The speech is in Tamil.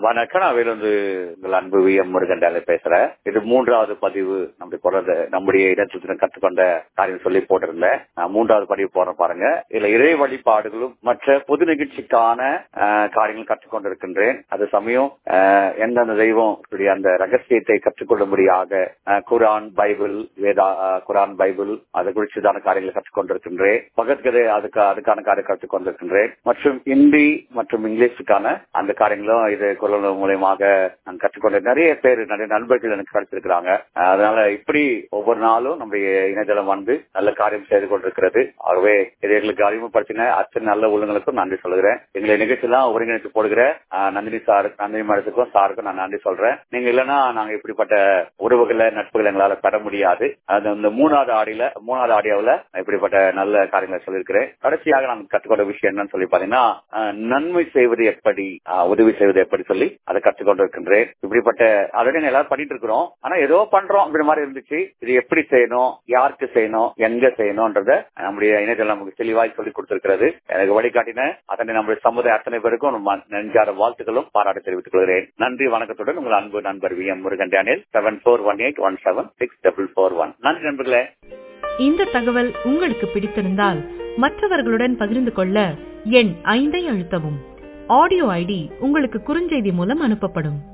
வணக்கம் நான் வேலூர் உங்கள் அன்பு வி எம் முருகன் டேலர் பேசுறேன் இது மூன்றாவது பதிவு நம்முடைய குரல் நம்முடைய இடத்துல கற்றுக்கொண்ட காரியம் சொல்லி போட்டிருந்தேன் நான் மூன்றாவது பதிவு போறேன் பாருங்க இதுல இறை வழிபாடுகளும் மற்ற பொது நிகழ்ச்சிக்கான அஹ், காரியங்கள் கற்றுக்கொண்டிருக்கின்றேன் அது சமயம் அஹ், எந்தெந்த தெய்வம் இப்படி அந்த ரகசியத்தை கற்றுக்கொள்ளும்படியாக அஹ், குரான் பைபிள் வேதா அஹ், குரான் பைபிள் அது குறிச்சுதான காரியங்களை கற்றுக்கொண்டிருக்கின்றேன் பகத்கதை அதுக்கு அதுக்கான காரியம் கற்றுக்கொண்டிருக்கின்றேன் மற்றும் ஹிந்தி மற்றும் இங்கிலீஷுக்கான அந்த காரியங்களும் இது குரல் மூலியமாக நான் கற்றுக்கொண்ட நிறைய பேர் நிறைய நண்பர்கள் எனக்கு கிடைச்சிருக்கிறாங்க அஹ் அதனால இப்படி ஒவ்வொரு நாளும் நம்முடைய இணையதளம் வந்து நல்ல காரியம் செய்து கொண்டிருக்கிறது ஆகவே இதை எங்களுக்கு அறிமுகப்படுத்தின அத்தனை நல்ல உள்ளங்களுக்கும் நன்றி சொல்கிறேன் எங்களை நிகழ்ச்சியெல்லாம் ஒருங்கிணைத்து போடுகிற அஹ், நந்தினி சார் நந்தினி மேடத்துக்கும் சாருக்கும் நான் நன்றி சொல்றேன் நீங்க இல்லைன்னா நாங்க இப்படிப்பட்ட உறவுகளை நட்புகளை எங்களால பெற முடியாது அது இந்த மூணாவது ஆடியில மூணாவது ஆடியோவில் இப்படிப்பட்ட நல்ல காரியங்களை சொல்லியிருக்கிறேன் கடைசியாக நான் கற்றுக்கொண்ட விஷயம் என்னன்னு சொல்லி பாத்தீங்கன்னா அஹ், நன்மை செய்வது எப்படி அஹ், உதவி செய்வது எப்படி சொல்லி அதை கற்றுக்கொண்டு இருக்கின்றேன் இப்படிப்பட்ட ஆல்ரெடி எல்லாரும் பண்ணிட்டு இருக்கிறோம் ஆனா ஏதோ பண்றோம் அப்படி மாதிரி இருந்துச்சு இது எப்படி செய்யணும் யாருக்கு செய்யணும் எங்க செய்யணும்ன்றத நம்முடைய இணையதளம் நமக்கு தெளிவாய் சொல்லி கொடுத்திருக்கிறது எனக்கு வழிகாட்டின அதனை நம்முடைய சமுதாய அத்தனை பேருக்கும் நம்ம நெஞ்சார வாழ்த்துக்களும் பாராட்டு தெரிவித்துக் கொள்கிறேன் நன்றி வணக்கத்துடன் உங்கள் அன்பு நண்பர் V M Murugan Daniel seven four one eight one seven six double four one நன்றி நண்பர்களே இந்த தகவல் உங்களுக்கு பிடித்திருந்தால் மற்றவர்களுடன் பகிர்ந்து கொள்ள எண் ஐந்தை அழுத்தவும் ஆடியோ ஐடி உங்களுக்கு குறுஞ்செய்தி மூலம் அனுப்பப்படும்